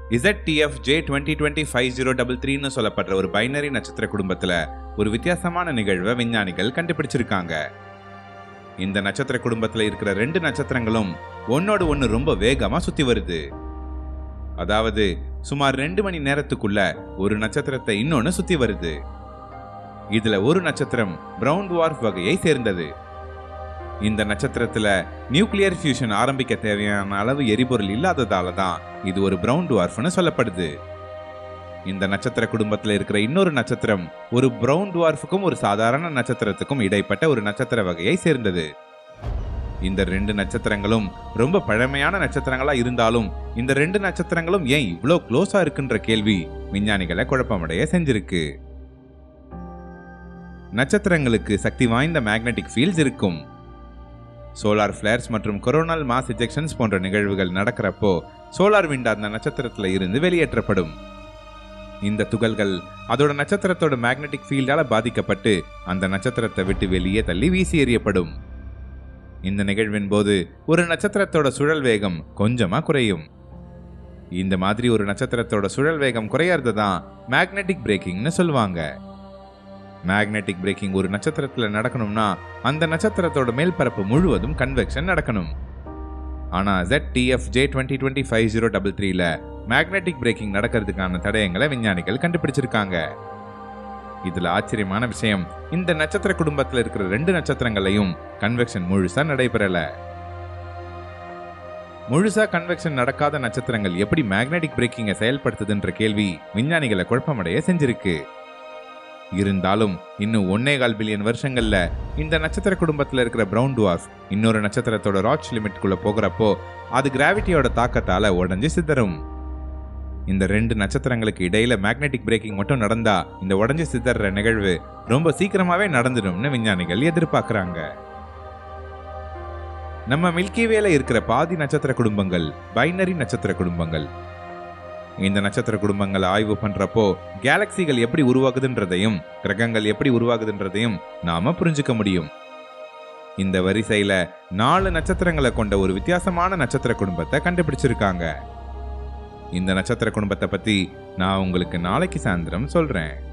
இசட்டிஎஃப் J twenty twenty five zero double த்ரீன்னு சொல்லப்படுற ஒரு பைனரி நட்சத்திர குடும்பத்துல ஒரு வித்தியாசமான நிகழ்வை விஞ்ஞானிகள் கண்டுபிடிச்சிருக்காங்க இந்த நட்சத்திர குடும்பத்துல இருக்கிற ரெண்டு நட்சத்திரங்களும் ஒன்னோடு ஒன்னு ரொம்ப வேகமா சுத்தி வருது அதாவது சுமார் ரெண்டு மணி நேரத்துக்குள்ள ஒரு நட்சத்திரத்தை இன்னொன்னு சுத்தி வருது இதுல ஒரு நட்சத்திரம் பிரவுன் dwarf வகையை சேர்ந்தது இந்த நட்சத்திரத்துல நியூக்ளியர் ஃபியூஷன் ஆரம்பிக்க தேவையான அளவு எரிபொருள் இல்லாததால தான் இது ஒரு பிரவுன் டுவார்ஃப்னு சொல்லப்படுது இந்த நட்சத்திர குடும்பத்துல இருக்கிற இன்னொரு நட்சத்திரம் ஒரு பிரவுன் டுவார்ஃபுக்கும் ஒரு சாதாரண நட்சத்திரத்துக்கும் இடைப்பட்ட ஒரு நட்சத்திர வகையை சேர்ந்தது இந்த ரெண்டு நட்சத்திரங்களும் ரொம்ப பழமையான நட்சத்திரங்களா இருந்தாலும் இந்த ரெண்டு நட்சத்திரங்களும் ஏன் இவ்ளோ க்ளோஸா இருக்குன்ற கேள்வி விஞ்ஞானிகளை குழப்பமடைய செஞ்சிருக்கு நட்சத்திரங்களுக்கு சக்தி வாய்ந்த மேக்னெட்டிக் ஃபீல்ட்ஸ் இருக்கும் சோலார் ஃபிளேர்ஸ் மற்றும் கொரோனல் மாஸ் எஜெக்ஷன்ஸ் போன்ற நிகழ்வுகள் நடக்கிறப்போ சோலார் விண்ட் அந்த நட்சத்திரத்துல இருந்து வெளியேற்றப்படும் இந்த துகள்கள் அதோட நட்சத்திரத்தோட மேக்னெட்டிக் ஃபீல்டால பாதிக்கப்பட்டு அந்த நட்சத்திரத்தை விட்டு வெளியே தள்ளி வீசி எறியப்படும் இந்த நிகழ்வின் போது ஒரு நட்சத்திரத்தோட சுழல் வேகம் கொஞ்சமா குறையும் இந்த மாதிரி ஒரு நட்சத்திரத்தோட சுழல் வேகம் குறையறது தான் மேக்னெட்டிக் பிரேக்கிங்னு சொல்லுவாங்க மேக்னெட்டிக் பிரேக்கிங் ஒரு நட்சத்திரத்துல நடக்கணும்னா அந்த நட்சத்திரத்தோட மேல்பரப்பு முழுவதும் கன்வெக்ஷன் நடக்கணும் ஆனா ZTF J twenty twenty five zero double த்ரீல மேக்னெட்டிக் பிரேக்கிங் நடக்கிறதுக்கான தடயங்களை விஞ்ஞானிகள் கண்டுபிடிச்சிருக்காங்க இதுல ஆச்சரியமான விஷயம் இந்த நட்சத்திர குடும்பத்துல இருக்கிற ரெண்டு நட்சத்திரங்களையும் கன்வெக்ஷன் முழுசா நடைபெறல முழுசா கன்வெக்ஷன் நடக்காத நட்சத்திரங்கள் எப்படி மேக்னெட்டிக் பிரேக்கிங்கை செயல்படுத்துதுன்ற கேள்வி விஞ்ஞானிகளை குழப்பமடைய செஞ்சிருக்கு இருந்தாலும் இன்னும் ஒன்னே கால் பில்லியன் வருஷங்கள்ல இந்த நட்சத்திர குடும்பத்துல இருக்கிற பிரவுன் டுவார்ஃப் இன்னொரு நட்சத்திரத்தோட ராச் லிமிட்குள்ள போகிறப்போ அது கிராவிட்டியோட தாக்கத்தால உடஞ்சு சிதறும் இந்த ரெண்டு நட்சத்திரங்களுக்கு இடையில மேக்னெட்டிக் பிரேக்கிங் மட்டும் நடந்தா இந்த உடஞ்சு சிதற நிகழ்வு ரொம்ப சீக்கிரமாவே நடந்துடும்னு விஞ்ஞானிகள் எதிர்பார்க்கறாங்க நம்ம மில்கிவேல இருக்கிற பாதி நட்சத்திர குடும்பங்கள் பைனரி நட்சத்திர குடும்பங்கள் இந்த நட்சத்திர குடும்பங்களை ஆய்வு பண்றப்போ கேலக்சிகள் எப்படி உருவாகுதுன்றதையும் கிரகங்கள் எப்படி உருவாகுதுன்றதையும் நாம புரிஞ்சுக்க முடியும் இந்த வரிசையில நாலு நட்சத்திரங்களை கொண்ட ஒரு வித்தியாசமான நட்சத்திர குடும்பத்தை கண்டுபிடிச்சிருக்காங்க இந்த நட்சத்திர குடும்பத்தை பத்தி நான் உங்களுக்கு நாளைக்கு சாயந்தரம் சொல்றேன்